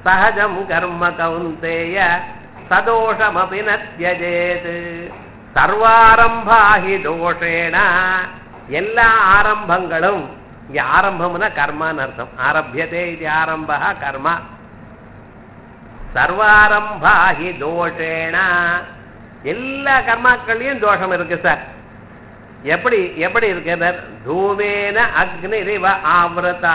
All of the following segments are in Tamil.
சகஜம் கர்ம கவுந்தேய சதோஷமபி ந தியஜேத் சர்வாரம்பாஹி தோஷேன எல்லா ஆரம்பங்களும் இங்க ஆரம்பம்னா கர்மான்னு அர்த்தம் ஆரம்பியதே இது ஆரம்ப கர்மா சர்வாரம்பாஹி தோஷேன எல்லா கர்மாக்கள்லயும் தோஷம் இருக்கு சார் எப்படி எப்படி இருக்கிறார் தூமேன அக்னிரிவ ஆவிரதா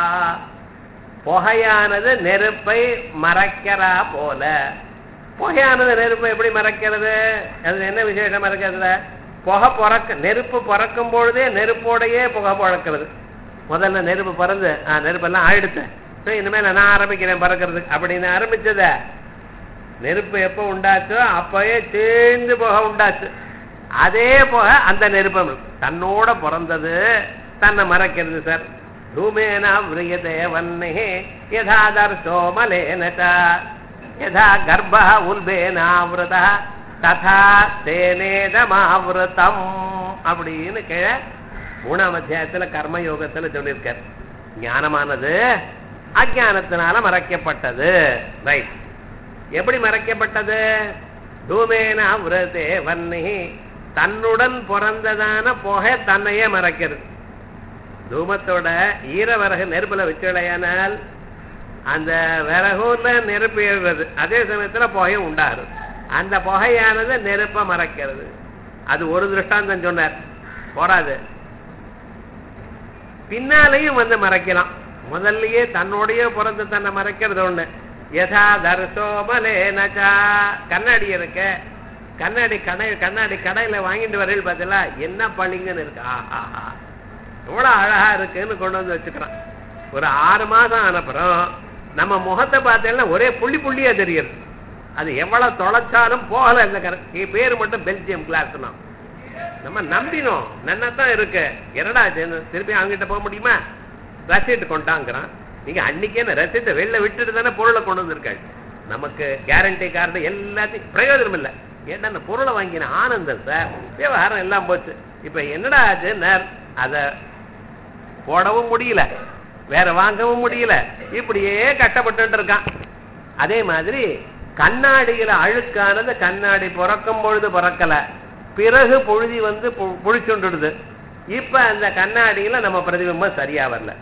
புகையானது நெருப்பை மறைக்கிறா போல புகையானது நெருப்பை எப்படி மறைக்கிறது அது என்ன விசேஷம் இருக்கிறதுல புகை பிறக்க நெருப்பு பிறக்கும் பொழுதே நெருப்போடையே புகை பிறக்கிறது முதல்ல நெருப்பு பிறந்து ஆ நெருப்பெல்லாம் ஆயிடுச்சு சரி இனிமேல் நான் ஆரம்பிக்கிறேன் பறக்கிறதுக்கு அப்படின்னு ஆரம்பிச்சத நெருப்பு எப்போ உண்டாச்சோ அப்பவே சேர்ந்து புகை உண்டாச்சு அதே போக அந்த நெருப்பம் தன்னோட பிறந்தது தன்னை மறைக்கிறது சார் தூமேன விரியதே வன்னே யதா தர்சோ மலேன ச, யதா கர்ப்ப உல்பேனாவிரத ததா தேனேதமாவிரதம் அப்படின்னு கீழே மூணாம் அத்தியாயத்துல கர்மயோகத்துல சொல்லியிருக்கார் ஞானமானது அஜானத்தினால மறைக்கப்பட்டது ரைட் எப்படி மறைக்கப்பட்டது தூமேன விரதே வன்னி தன்னுடன் பிறந்ததான புகை தன்னையே மறைக்கிறது தூமத்தோட ஈர விறகு நெருப்புல வச்சுடையானால் அந்த விறகுல நெருப்பு ஏறுறது அதே சமயத்துல புகையும் உண்டாகுது அந்த புகையானது நெருப்பை மறைக்கிறது அது ஒரு திருஷ்டாந்தம் சொன்னார் போராது பின்னாலையும் வந்து மறைக்கலாம் முதல்லயே தன்னோடயே பிறந்து தன்னை மறைக்கிறது ஒண்ணு யதா தர்சோமலே நச்சா கண்ணாடி இருக்க கண்ணாடி கடை கண்ணாடி கடையில வாங்கிட்டு வரையில் பார்த்தீங்களா என்ன பளிங்குன்னு இருக்கு ஆஹா எவ்வளவு அழகா இருக்குன்னு கொண்டு வந்து வச்சுக்கிறான் ஒரு ஆறு மாசம் ஆனப்புறம் நம்ம முகத்தை பார்த்தேன்னா ஒரே புள்ளி புள்ளியா தெரியுது அது எவ்வளவு தொலைச்சாலும் போகல இந்த கர பேர் மட்டும் பெல்ஜியம் கிளாஸ் நம்ம நம்பினோம் நன்னதான் இருக்கு என்னடா இது? திருப்பி அவங்ககிட்ட போக முடியுமா ரசீட்டு கொண்டாங்கிறான் நீங்க அன்னைக்கே அந்த ரசீட்டை வெளில விட்டுட்டு தானே பொருளை கொண்டு வந்திருக்காள் நமக்கு கேரண்டி கார்டு எல்லாத்தையும் பிரயோஜனம் இல்லை ஏன்னா அந்த பொருளை வாங்கின ஆனந்தம் சார் விவகாரம் எல்லாம் போச்சு இப்ப என்னடா ஆச்சுன்னா அதை போடவும் முடியல வேற வாங்கவும் முடியல இப்படியே கஷ்டப்பட்டு இருக்கான் அதே மாதிரி கண்ணாடியில அழுக்கானது கண்ணாடி பிறக்கும் பொழுது பிறக்கல பிறகு பொழுதி வந்து பு- புழிச்சுண்டுடுது இப்ப அந்த கண்ணாடியில நம்ம பிரதிபிம்பம் சரியா வரல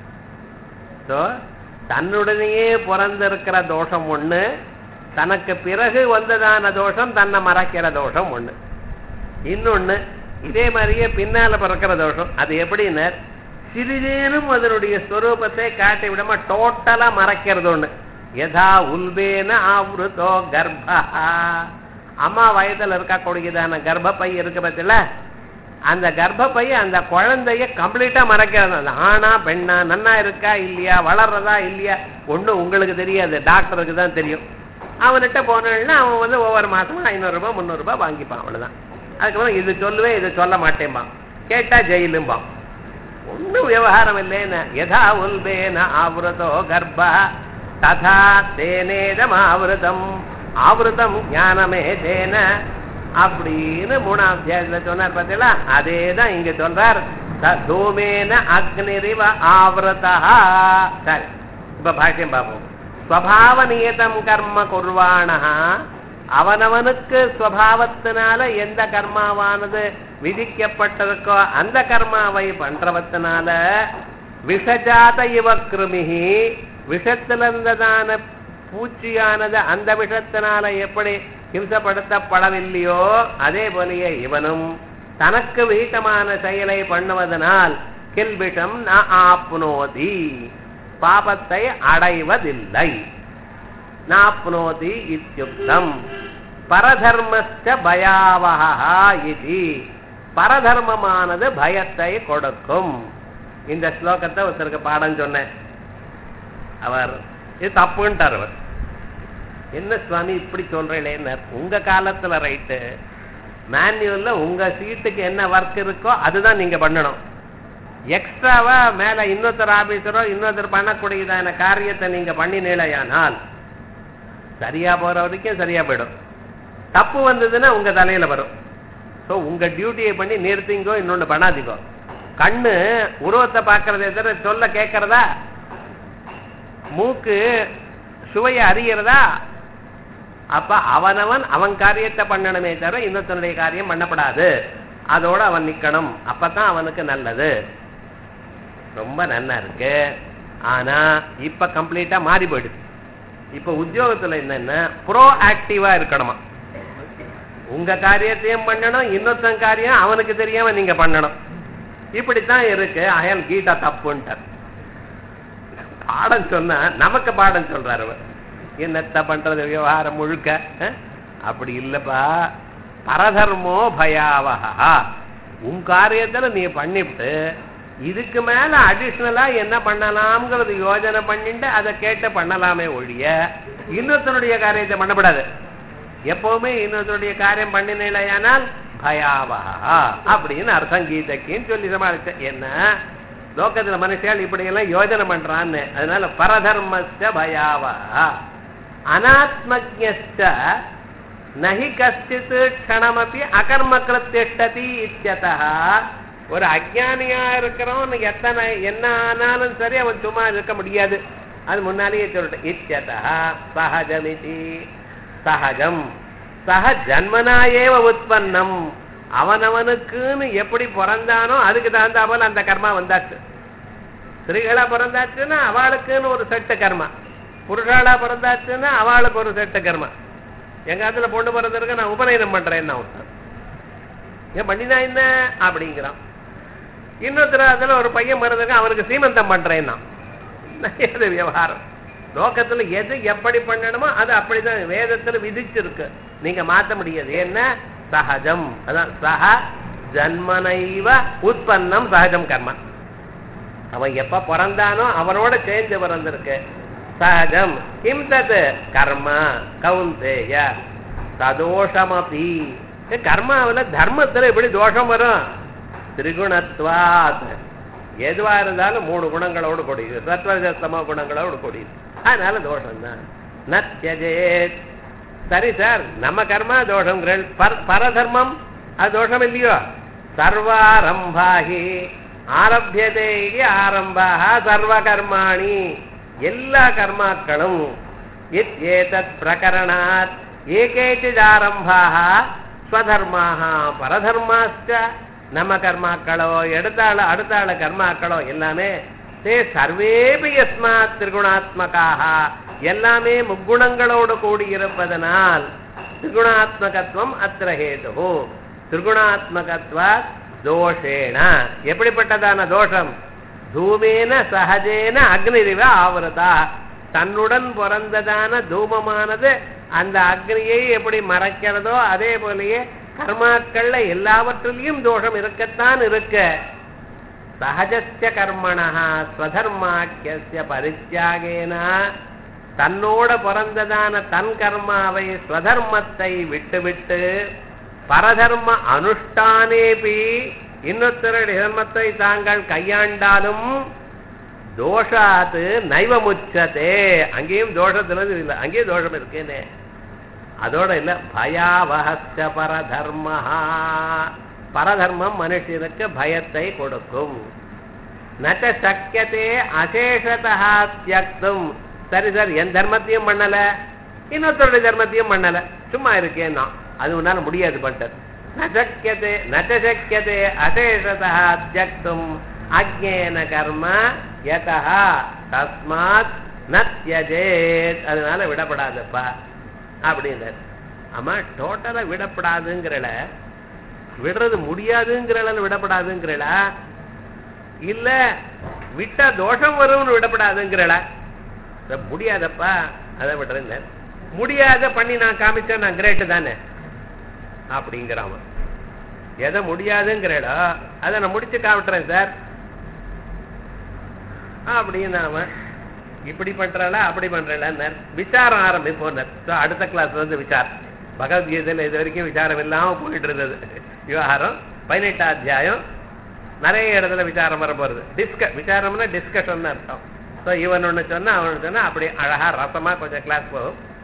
So, தன்னுடனேயே பிறந்திருக்கிற தோஷம் ஒண்ணு தனக்கு பிறகு வந்ததான தோஷம் தன்னை மறைக்கிற தோஷம் ஒண்ணு இன்னொன்னு இதே மாதிரியே பின்னால பிறக்கிற தோஷம் அது எப்படின்னு சிறிதேனும் அதனுடைய ஸ்வரூபத்தை காட்டி விடாம டோட்டலா மறைக்கிறது ஒண்ணு யதா உல்பேன ஆவருத்தோ கர்ப்பா அம்மா வயதுல இருக்கக்கூடியதான கர்ப்பப்பை இருக்கு பத்தில அந்த கர்ப்பப்பை அந்த குழந்தைய கம்ப்ளீட்டா மறைக்கிறது அது ஆணா பெண்ணா நன்னா இருக்கா இல்லையா வளர்றதா இல்லையா ஒண்ணும் உங்களுக்கு தெரியாது டாக்டருக்கு தான் தெரியும் அவன்கிட்ட போனேன்னா அவன் வந்து ஒவ்வொரு மாசமும் ஐநூறு ரூபாய் முந்நூறு ரூபாய் வாங்கிப்பான் அவ்வளவுதான் அதுக்கப்புறம் இது சொல்லுவேன் இது சொல்ல மாட்டேன்பான் கேட்டா ஜெயிலும்பான் ஒண்ணும் விவகாரம் இல்லைன்னு யதா உல்பேன ஆவருதோ கர்ப்ப ததா தேனேதம் ஆவருதம் ஆவருதம் ஞானமே தேன அப்படின்னு மூணாம் அத்தியாயத்துல சொன்னார் பார்த்தீங்களா அதே தான் இங்க சொல்றார் த- தூமேன அக்னிரிவ ஆவரதா சரி இப்ப பாஷ்யம் பார்ப்போம் ஸ்வபாவ நியதம் கர்ம குர்வாணா அவனவனுக்கு ஸ்வபாவத்தினால எந்த கர்மாவானது விதிக்கப்பட்டிருக்கோ அந்த கர்மாவை பண்றவத்தினால விஷஜாத இவ கிருமிகி விஷத்திலிருந்ததான பூச்சியானது அந்த விஷத்தினால எப்படி ஹிம்சப்படுத்தப்படவில்லையோ அதே போலயே இவனும் தனக்கு வீட்டமான செயலை பண்ணுவதனால் கில்பிஷம் ந ஆப்னோதி பாபத்தை அடைவதில்லை நாப்னோதி இத்தியுக்தம் பரதர்மஸ்ட பயாவஹா இது பரதர்மமானது பயத்தை கொடுக்கும் இந்த ஸ்லோகத்தை ஒருத்தருக்கு பாடம் சொன்னேன் அவர் இது தப்புன்ட்டார் அவர் என்ன சுவாமி இப்படி சொல்றேன் உங்க காலத்துல ரைட்டு மேன்யூல்ல உங்க சீட்டுக்கு என்ன ஒர்க் இருக்கோ அதுதான் நீங்க பண்ணணும் எக்ஸ்ட்ராவா மேல இன்னொருத்தர் ஆபீசரோ இன்னொருத்தர் பண்ணக்கூடியதான காரியத்தை நீங்க பண்ணினீழையானால் சரியா போற வரைக்கும் சரியா போயிடும் தப்பு வந்ததுன்னா உங்க தலையில வரும் ஸோ உங்க டியூட்டியை பண்ணி நிறுத்திங்கோ இன்னொன்னு பண்ணாதீங்கோ கண்ணு உருவத்தை பார்க்கறதே தவிர சொல்ல கேட்கறதா மூக்கு சுவையை அறியறதா அப்ப அவனவன் அவன் காரியத்தை பண்ணணுமே தவிர இன்னொருத்தனுடைய காரியம் பண்ணப்படாது அதோட அவன் நிக்கணும் அப்பதான் அவனுக்கு நல்லது ரொம்ப நல்லா இருக்கு ஆனா இப்ப கம்ப்ளீட்டா மாறி போயிடுது இப்ப உத்தியோகத்துல என்னன்னா ப்ரோ ஆக்டிவா இருக்கணுமா உங்க காரியத்தையும் பண்ணணும் இன்னொருத்தன் காரியம் அவனுக்கு தெரியாம நீங்க பண்ணணும் இப்படித்தான் இருக்கு அயல் கீதா தப்புன்ட்டார் பாடம் சொன்னா நமக்கு பாடம் சொல்றாரு அவர் என்னத்த பண்றது விவகாரம் முழுக்க அஹ்? அப்படி இல்லப்பா பரதர்மோ பயாவகா உன் காரியத்துல நீ பண்ணிவிட்டு இதுக்கு மேல அடிஷ்னலா என்ன பண்ணலாம்ங்கிறது யோஜனை பண்ணிட்டு அதை கேட்டு பண்ணலாமே ஒழிய இன்னொருத்தனுடைய காரியத்தை பண்ணப்படாது எப்பவுமே இன்னொருத்தருடைய காரியம் பண்ணினேனால் பயாவகா அப்படின்னு அர்த்தம் கீதைக்குன்னு சொல்லி சமாளிச்சேன் என்ன லோகத்துல மனுஷியால் இப்படி எல்லாம் யோஜனை பண்றான்னு அதனால பரதர்மஸ்ட பயாவகா அனாத்மஜ்ஞஸ்ட நஹி கஷ்டித் க்ஷணமபி அகர்மக்கள் திஷ்டதி இத்தியதா ஒரு அஜானியா இருக்கிறவன் எத்தனை என்ன ஆனாலும் சரி அவன் சும்மா இருக்க முடியாது அது முன்னாலேயே சொல்லிட்டேன் இத்தியதா சஹஜமிதி சஹஜம் சஹ ஜன்மனாயேவ உற்பன்னம் அவனவனுக்குன்னு எப்படி பிறந்தானோ அதுக்கு தகுந்தா போல அந்த கர்மா வந்தாச்சு ஸ்திரீகளா பிறந்தாச்சுன்னா அவளுக்குன்னு ஒரு செட்டு கர்மா புருஷாளா பிறந்தாச்சுன்னா அவளுக்கு ஒரு செட்டு கர்மா எங்க அதுல பொண்ணு பிறந்திருக்கு நான் உபநயனம் பண்றேன்னு ஒருத்தன் ஏன் பண்ணினா என்ன அப்படிங்கிறான் இன்னொருத்தர் அதுல ஒரு பையன் பிறந்திருக்கு அவனுக்கு சீமந்தம் பண்றேன்னா அது விவகாரம் லோகத்துல எது எப்படி பண்ணணுமோ அது அப்படிதான் வேதத்துல விதிச்சிருக்கு நீங்க மாத்த முடியாது என்ன சகஜம் அதான் சக ஜன்மனைவ உற்பன்னம் சகஜம் கர்மா அவன் எப்ப பிறந்தானோ அவனோட சேர்ந்து பிறந்திருக்கு சகஜம் கிம் தத் கர்ம கவுந்தேய ததோஷமபி கர்மாவில் தர்மத்துல எப்படி தோஷம் வரும் திரிகுணத்வாத் எதுவா இருந்தாலும் மூணு குணங்களோடு கூடியது சத்வஜஸ்தம குணங்களோடு கூடியது அதனால தோஷம் தான் நத்யஜேத் சரி சார் நம்ம கர்மா தோஷம் பரதர்மம் அது தோஷம் இல்லையோ சர்வாரம்பாகி ஆரம்பியதே இது ஆரம்பாக சர்வ கர்மாணி எல்லா கர்மாக்களும் இத் ஏதத் பிரகரணாத் ஏகேச்சித் ஆரம்பாக ஸ்வதர்மாக பரதர்மாச்ச நம்ம கர்மாக்களோ எடுத்தாள அடுத்தாள கர்மாக்களோ எல்லாமே தே சர்வேபி யஸ்மாத் திரிகுணாத்மகாக எல்லாமே முக்குணங்களோடு கூடியிருப்பதனால் திரிகுணாத்மகத்துவம் அத்திர ஹேது திரிகுணாத்மகத்வ தோஷேன எப்படிப்பட்டதான தோஷம் தூமேன சகஜேன அக்னிரிவ ஆவரதா தன்னுடன் பிறந்ததான தூமமானது அந்த அக்னியை எப்படி மறைக்கிறதோ அதே போலயே கர்மாக்கள்ல எல்லாவற்றிலையும் தோஷம் இருக்கத்தான் இருக்க சகஜஸ்ய கர்மணா ஸ்வதர்மாக்கிய பரித்தியாகேன தன்னோட பிறந்ததான தன் கர்மாவை ஸ்வதர்மத்தை விட்டுவிட்டு பரதர்ம அனுஷ்டானேபி இன்னொருத்தருடைய தர்மத்தை தாங்கள் கையாண்டாலும் தோஷாத்து நைவமுச்சதே அங்கேயும் தோஷத்துல இல்லை அங்கேயும் தோஷம் இருக்கேனே அதோட இல்ல பயாவகச்ச பரதர்மஹா பரதர்மம் மனுஷனுக்கு பயத்தை கொடுக்கும் நச்ச சக்கியத்தே அசேஷதா தியக்தும் சரி சார் என் தர்மத்தையும் பண்ணல இன்னொருத்தருடைய தர்மத்தையும் பண்ணல சும்மா இருக்கேன்னா அது உன்னால முடியாது பட்டது நசக்கியதே நச்சக்கியதே அசேஷதா தியக்தும் அஜ்ஞேன கர்ம யதா தஸ்மாத் நத்யஜேத் அதனால விடப்படாதப்பா அப்படின்னாரு ஆமா டோட்டலா விடப்படாதுங்கிறல விடுறது முடியாதுங்கிறல விடப்படாதுங்கிறல இல்ல விட்டா தோஷம் வரும்னு விடப்படாதுங்கிறல முடியாதப்பா அதை விடுறேன் முடியாத பண்ணி நான் காமிச்சேன் நான் கிரேட்டு தானே அப்படிங்கிறான் எதை முடியாதுங்கிறடா அதை நான் முடிச்சு காமிட்டுறேன் சார் அப்படின்னு அவன் இப்படி பண்றாளா அப்படி பண்றாளா விசாரம் ஆரம்பிப்போம் அடுத்த கிளாஸ் வந்து விசாரம் பகவத்கீதையில இது வரைக்கும் விசாரம் இல்லாம போயிட்டு இருந்தது விவகாரம் பதினெட்டாம் அத்தியாயம் நிறைய இடத்துல விசாரம் வர போறது டிஸ்க விசாரம்னா டிஸ்கஷன் அர்த்தம் ஸோ இவன் ஒன்று சொன்னா அவன் சொன்னா அப்படி அழகா ரசமா கொஞ்சம் கிளாஸ் போகும்